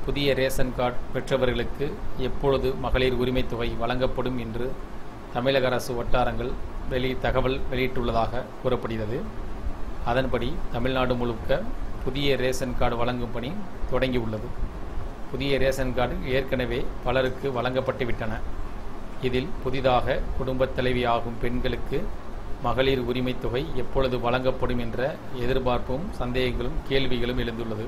புதிய ration card பெற்றவர்களுக்கு எப்பொழுது மகளிர் உரிமைத் தொகை வழங்கப்படும் என்று தமிழக அரசு வட்டாரங்கள் வெளி தகவல் வெளியிட்டுள்ளதாக கூறப்படுகிறது அதன்படி தமிழ்நாடு முழுக்க புதிய ரேஷன் கார்டு வழங்கும் பணி தொடங்கியுள்ளது புதிய ரேஷன் கார்டு ஏற்கனவே பலருக்கு வழங்கப்பட்டு விட்டன இதில் புதிதாக குடும்பத் தலைவியாகும் பெண்களுக்கு மகளிர் உரிமைத் தொகை எப்பொழுது வழங்கப்படும் என்ற எதிர்பார்ப்பும் சந்தேகங்களும் கேள்விகளும் எழுந்துள்ளது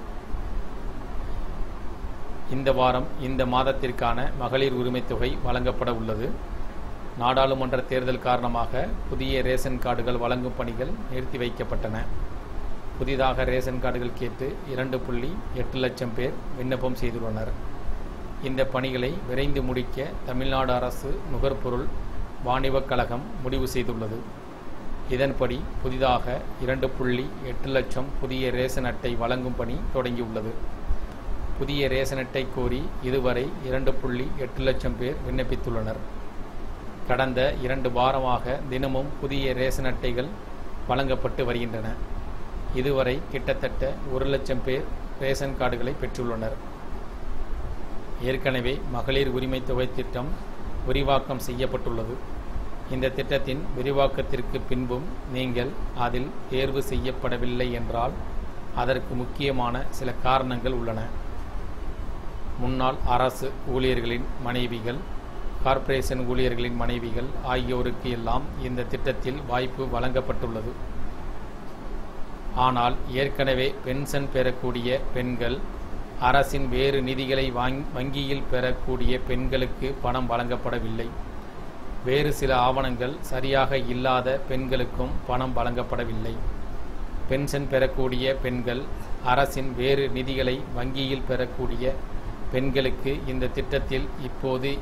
இந்த வாரம் இந்த மாதத்திற்கான மகளிர் உரிமைத் தொகை வழங்கப்பட உள்ளது நாடாளுமன்ற தேர்தல் காரணமாக புதிய ரேஷன் கார்டுகள் வழங்கும் பணிகள் நிறுத்தி வைக்கப்பட்டன புதிதாக ரேஷன் கார்டுகள் கேட்டு இரண்டு புள்ளி எட்டு லட்சம் பேர் விண்ணப்பம் செய்துள்ளனர் இந்த பணிகளை விரைந்து முடிக்க தமிழ்நாடு அரசு நுகர்பொருள் வாணிபக் கழகம் முடிவு செய்துள்ளது இதன்படி புதிதாக இரண்டு புள்ளி எட்டு லட்சம் புதிய ரேஷன் அட்டை வழங்கும் பணி தொடங்கியுள்ளது புதிய ரேஷன் அட்டை கோரி இதுவரை இரண்டு புள்ளி எட்டு லட்சம் பேர் விண்ணப்பித்துள்ளனர் கடந்த இரண்டு வாரமாக தினமும் புதிய ரேஷன் அட்டைகள் வழங்கப்பட்டு வருகின்றன இதுவரை கிட்டத்தட்ட ஒரு லட்சம் பேர் ரேஷன் கார்டுகளை பெற்றுள்ளனர் ஏற்கனவே மகளிர் உரிமைத் தொகை திட்டம் விரிவாக்கம் செய்யப்பட்டுள்ளது இந்த திட்டத்தின் விரிவாக்கத்திற்கு பின்பும் நீங்கள் அதில் தேர்வு செய்யப்படவில்லை என்றால் அதற்கு முக்கியமான சில காரணங்கள் உள்ளன முன்னாள் அரசு ஊழியர்களின் மனைவிகள் கார்ப்பரேஷன் ஊழியர்களின் மனைவிகள் ஆகியோருக்கு எல்லாம் இந்த திட்டத்தில் வாய்ப்பு வழங்கப்பட்டுள்ளது ஆனால் ஏற்கனவே பென்ஷன் பெறக்கூடிய பெண்கள் அரசின் வேறு நிதிகளை வாங் வங்கியில் பெறக்கூடிய பெண்களுக்கு பணம் வழங்கப்படவில்லை வேறு சில ஆவணங்கள் சரியாக இல்லாத பெண்களுக்கும் பணம் வழங்கப்படவில்லை பென்ஷன் பெறக்கூடிய பெண்கள் அரசின் வேறு நிதிகளை வங்கியில் பெறக்கூடிய பெண்களுக்கு இந்த திட்டத்தில் இப்போது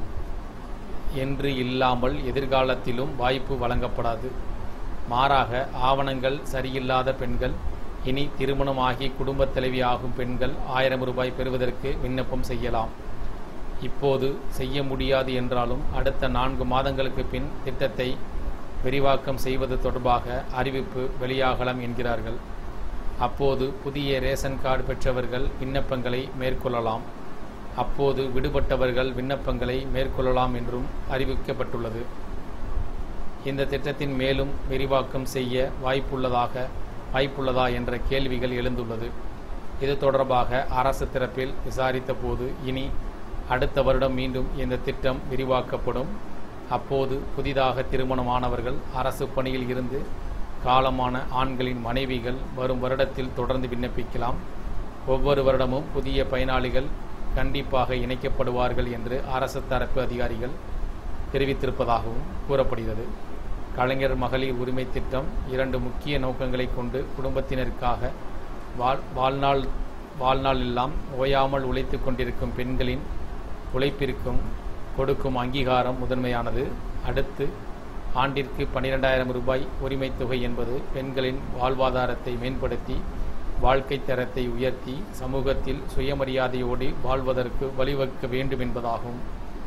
என்று இல்லாமல் எதிர்காலத்திலும் வாய்ப்பு வழங்கப்படாது மாறாக ஆவணங்கள் சரியில்லாத பெண்கள் இனி திருமணமாகி குடும்பத் தலைவி ஆகும் பெண்கள் ஆயிரம் ரூபாய் பெறுவதற்கு விண்ணப்பம் செய்யலாம் இப்போது செய்ய முடியாது என்றாலும் அடுத்த நான்கு மாதங்களுக்கு பின் திட்டத்தை விரிவாக்கம் செய்வது தொடர்பாக அறிவிப்பு வெளியாகலாம் என்கிறார்கள் அப்போது புதிய ரேஷன் கார்டு பெற்றவர்கள் விண்ணப்பங்களை மேற்கொள்ளலாம் அப்போது விடுபட்டவர்கள் விண்ணப்பங்களை மேற்கொள்ளலாம் என்றும் அறிவிக்கப்பட்டுள்ளது இந்த திட்டத்தின் மேலும் விரிவாக்கம் செய்ய வாய்ப்புள்ளதாக வாய்ப்புள்ளதா என்ற கேள்விகள் எழுந்துள்ளது இது தொடர்பாக அரசு தரப்பில் விசாரித்த போது இனி அடுத்த வருடம் மீண்டும் இந்த திட்டம் விரிவாக்கப்படும் அப்போது புதிதாக திருமணமானவர்கள் அரசு பணியில் இருந்து காலமான ஆண்களின் மனைவிகள் வரும் வருடத்தில் தொடர்ந்து விண்ணப்பிக்கலாம் ஒவ்வொரு வருடமும் புதிய பயனாளிகள் கண்டிப்பாக இணைக்கப்படுவார்கள் என்று அரசு தரப்பு அதிகாரிகள் தெரிவித்திருப்பதாகவும் கூறப்படுகிறது கலைஞர் மகளிர் உரிமை திட்டம் இரண்டு முக்கிய நோக்கங்களை கொண்டு குடும்பத்தினருக்காக வாழ் வாழ்நாள் வாழ்நாள் எல்லாம் ஓயாமல் உழைத்து கொண்டிருக்கும் பெண்களின் உழைப்பிற்கும் கொடுக்கும் அங்கீகாரம் முதன்மையானது அடுத்து ஆண்டிற்கு பன்னிரெண்டாயிரம் ரூபாய் உரிமைத் தொகை என்பது பெண்களின் வாழ்வாதாரத்தை மேம்படுத்தி வாழ்க்கை தரத்தை உயர்த்தி சமூகத்தில் சுயமரியாதையோடு வாழ்வதற்கு வழிவகுக்க வேண்டும் என்பதாகும்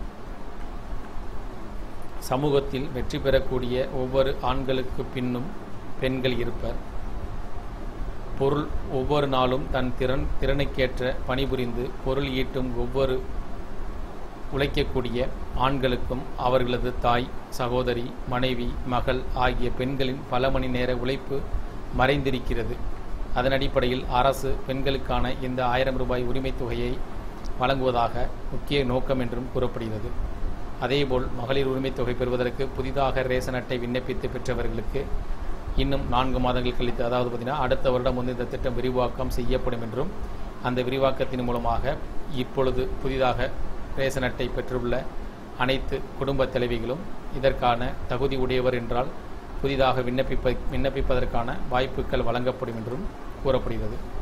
சமூகத்தில் வெற்றி பெறக்கூடிய ஒவ்வொரு ஆண்களுக்கு பின்னும் பெண்கள் இருப்பர் பொருள் ஒவ்வொரு நாளும் தன் திறன் திறனுக்கேற்ற பணிபுரிந்து பொருள் ஈட்டும் ஒவ்வொரு உழைக்கக்கூடிய ஆண்களுக்கும் அவர்களது தாய் சகோதரி மனைவி மகள் ஆகிய பெண்களின் பல மணி நேர உழைப்பு மறைந்திருக்கிறது அதன் அடிப்படையில் அரசு பெண்களுக்கான இந்த ஆயிரம் ரூபாய் உரிமைத் தொகையை வழங்குவதாக முக்கிய நோக்கம் என்றும் கூறப்படுகிறது அதேபோல் மகளிர் உரிமைத் தொகை பெறுவதற்கு புதிதாக ரேஷன் அட்டை விண்ணப்பித்து பெற்றவர்களுக்கு இன்னும் நான்கு மாதங்கள் கழித்து அதாவது பார்த்தீங்கன்னா அடுத்த வருடம் வந்து இந்த திட்டம் விரிவாக்கம் செய்யப்படும் என்றும் அந்த விரிவாக்கத்தின் மூலமாக இப்பொழுது புதிதாக ரேஷன் அட்டை பெற்றுள்ள அனைத்து குடும்ப தலைவிகளும் இதற்கான தகுதி உடையவர் என்றால் புதிதாக விண்ணப்பிப்ப விண்ணப்பிப்பதற்கான வாய்ப்புகள் வழங்கப்படும் என்றும் கூறப்படுகிறது